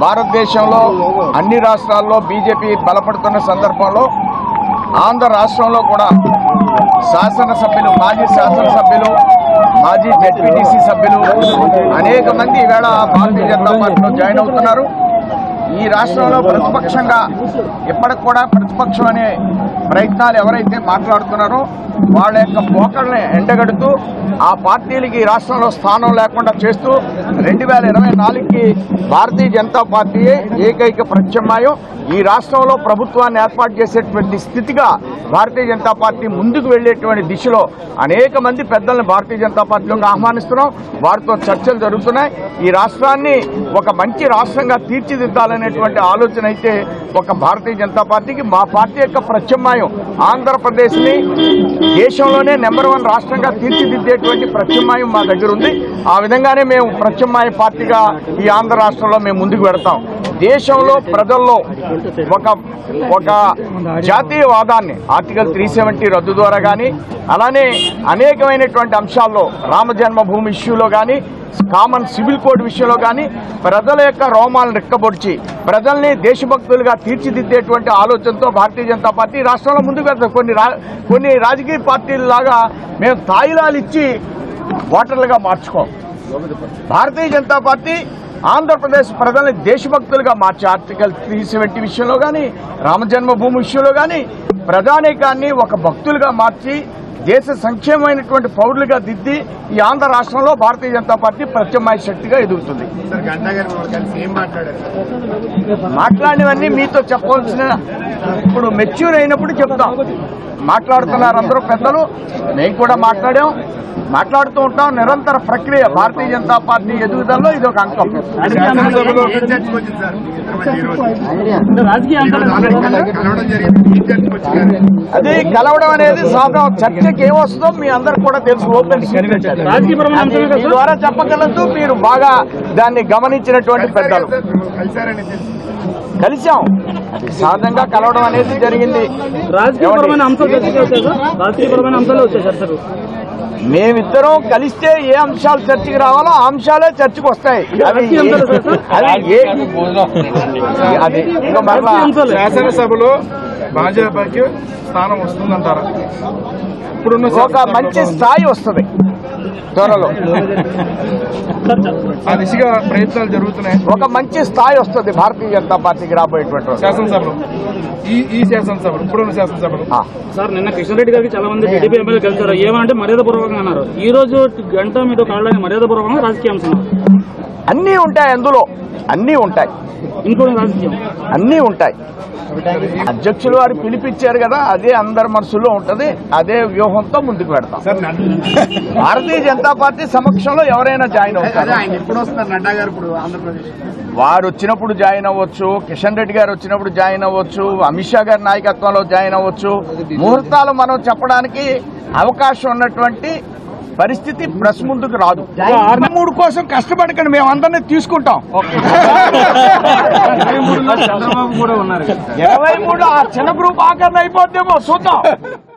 భారతదేశంలో అన్ని రాష్ట్రాల్లో బీజేపీ బలపడుతున్న సందర్భంలో ఆంధ్ర రాష్ట్రంలో కూడా శాసనసభ్యులు మాజీ శాసనసభ్యులు మాజీ జెడ్పీటీసీ సభ్యులు అనేక మంది ఈవేళ భారతీయ జనతా పార్టీలో జాయిన్ అవుతున్నారు ఈ రాష్ట్రంలో ప్రతిపక్షంగా ఇప్పటికి కూడా ప్రతిపక్షం అనే ప్రయత్నాలు ఎవరైతే మాట్లాడుతున్నారో వాళ్ళ యొక్క పోకళ్ళని ఎండగడుతూ ఆ పార్టీలకి ఈ రాష్ట్రంలో స్థానం లేకుండా చేస్తూ రెండు వేల ఇరవై నాలుగుకి భారతీయ జనతా పార్టీయే ఏకైక ప్రత్యామ్నాయం ఈ రాష్ట్రంలో ప్రభుత్వాన్ని ఏర్పాటు చేసేటువంటి స్థితిగా భారతీయ జనతా పార్టీ ముందుకు వెళ్లేటువంటి దిశలో అనేక మంది పెద్దల్ని భారతీయ జనతా పార్టీలోకి ఆహ్వానిస్తున్నాం వారితో చర్చలు జరుగుతున్నాయి ఈ రాష్ట్రాన్ని ఒక మంచి రాష్ట్రంగా తీర్చిదిద్దాలనేటువంటి ఆలోచన అయితే ఒక భారతీయ జనతా పార్టీకి మా పార్టీ యొక్క ప్రత్యామ్నాయం ఆంధ్రప్రదేశ్ని దేశంలోనే నెంబర్ వన్ రాష్ట్రంగా తీర్చిదిద్దేటువంటి ప్రత్యామ్నాయం మా దగ్గర ఉంది ఆ విధంగానే మేము ప్రత్యామ్నాయ పార్టీగా ఈ ఆంధ్ర రాష్ట్రంలో మేము ముందుకు పెడతాం దేశంలో ప్రజల్లో ఒక ఒక జాతీయవాదాన్ని ఆర్టికల్ త్రీ సెవెంటీ రద్దు ద్వారా కానీ అలానే అనేకమైనటువంటి అంశాల్లో రామ జన్మభూమి ఇష్యూలో కానీ కామన్ సివిల్ కోడ్ విషయంలో కానీ ప్రజల యొక్క రోమాలను రెక్కబొడిచి ప్రజల్ని దేశభక్తులుగా తీర్చిదిద్దేటువంటి ఆలోచనతో భారతీయ జనతా పార్టీ రాష్ట్రంలో ముందుకు వెళ్తాం కొన్ని రా కొన్ని రాజకీయ పార్టీలలాగా మేము తాయిలాలు ఇచ్చి ఓటర్లుగా మార్చుకోం భారతీయ జనతా పార్టీ ఆంధ్రప్రదేశ్ ప్రజల్ని దేశభక్తులుగా మార్చే ఆర్టికల్ త్రీ సెవెంటీ విషయంలో కానీ రామజన్మభూమి విషయంలో కానీ ప్రజానీకాన్ని ఒక భక్తులుగా మార్చి దేశ సంక్షేమమైనటువంటి పౌరులుగా దిద్ది ఈ ఆంధ్ర రాష్ట్రంలో భారతీయ జనతా పార్టీ ప్రత్యామ్నాయ శక్తిగా ఎదుగుతుంది సార్ గంటా గారు మిమ్మల్ని కలిసి ఏం మాట్లాడారు మాట్లాడినవన్నీ మీతో చెప్పవలసిన ఇప్పుడు మెచ్యూర్ అయినప్పుడు చెప్తాం మాట్లాడుతున్నారు అందరూ పెద్దలు మేము కూడా మాట్లాడాం మాట్లాడుతూ ఉంటాం నిరంతర ప్రక్రియ భారతీయ జనతా పార్టీ ఎదుగుదలలో ఇది ఒక అంకం శాసనసభలో ఏం చర్చకు వచ్చింది సార్ మీ ఇద్దరి మధ్య ఈ రోజు? రాజకీయ ఈ రోజు ఆల్రెడీ కల- కలవడం జరిగింది ఏం చర్చకు వచ్చింది అది కలవడం అనేది సాధారణ చర్చకి ఏమొస్తుందో మీ అందరికి కూడా తెలుసు ఓపెన్ సీక్రెట్ అది. రాజకీయపరమైన అంశమే కదా మీ సార్? ద్వారా చెప్పగలదు మీరు బాగా దాన్ని గమనించినటువంటి పెద్దలు కలిసారని తెలిసి కలిసాం అది సహజంగా కలవడం అనేది జరిగింది రాజకీయపరమైన అంశాలు చర్చకి వచ్చాయి సార్ రాజకీయపరమైన అంశాలు వచ్చాయి సార్ సార్ మేమిద్దరం కలిస్తే ఏ అంశాలు చర్చకి రావాలో ఆ అంశాలే చర్చకు వస్తాయి అది రాజకీయ అంశాలు సార్ సార్? అది ఏ- అది ఇంకా మరలా రాజకీయ అంశాలు శాసనసభలో భాజపాకి స్థానం వస్తుందంటారా ఇప్పుడున్న ఒక మంచి స్థాయి వస్తుంది త్వరలో ఆ దిశగా ప్రయత్నాలు జరుగుతున్నాయి ఒక మంచి స్థాయి వస్తుంది భారతీయ జనతా పార్టీకి రాబోయేటువంటి రోజు. శాసనసభలో ఈ ఈ శాసనసభలో ఇప్పుడున్న శాసనసభలో ఆ. సార్ నిన్న కిషన్ గారికి చాలా మంది టీడీపీ ఎమ్మెల్యే కలిసారు ఏమంటే మర్యాద పూర్వకంగా అన్నారు ఈ రోజు గంట మీద కాళ్ళని మర్యాద పూర్వకంగా రాజకీయ అంశం అన్నీ ఉంటాయి అందులో అన్నీ ఉంటాయి ఇంక్లూడింగ్ రాజకీయం అన్నీ ఉంటాయి అధ్యక్షులు వారు పిలిపించారు కదా అదే అందరి మనసులో ఉంటది అదే వ్యూహంతో ముందుకు పెడతాం సార్ భారతీయ జనతా పార్టీ సమక్షంలో ఎవరైనా జాయిన్ అవుతారు ఆయన ఎప్పుడు వస్తున్నారు నడ్డా గారు ఇప్పుడు ఆంధ్రప్రదేశ్ వారు వచ్చినప్పుడు జాయిన్ అవ్వచ్చు కిషన్ రెడ్డి గారు వచ్చినప్పుడు జాయిన్ అవ్వచ్చు అమిత్ షా గారి నాయకత్వంలో జాయిన్ అవ్వచ్చు ముహూర్తాలు మనం చెప్పడానికి అవకాశం ఉన్నటువంటి పరిస్థితి ప్రెస్ ముందుకు రాదు ఆరు మూడు కోసం కష్టపడకండి మేము అందరినీ తీసుకుంటాం చంద్రబాబు కూడా ఉన్నారు ఇరవై మూడు ఆ చిన్న గ్రూప్ ఆఖరణ అయిపోద్దేమో చూద్దాం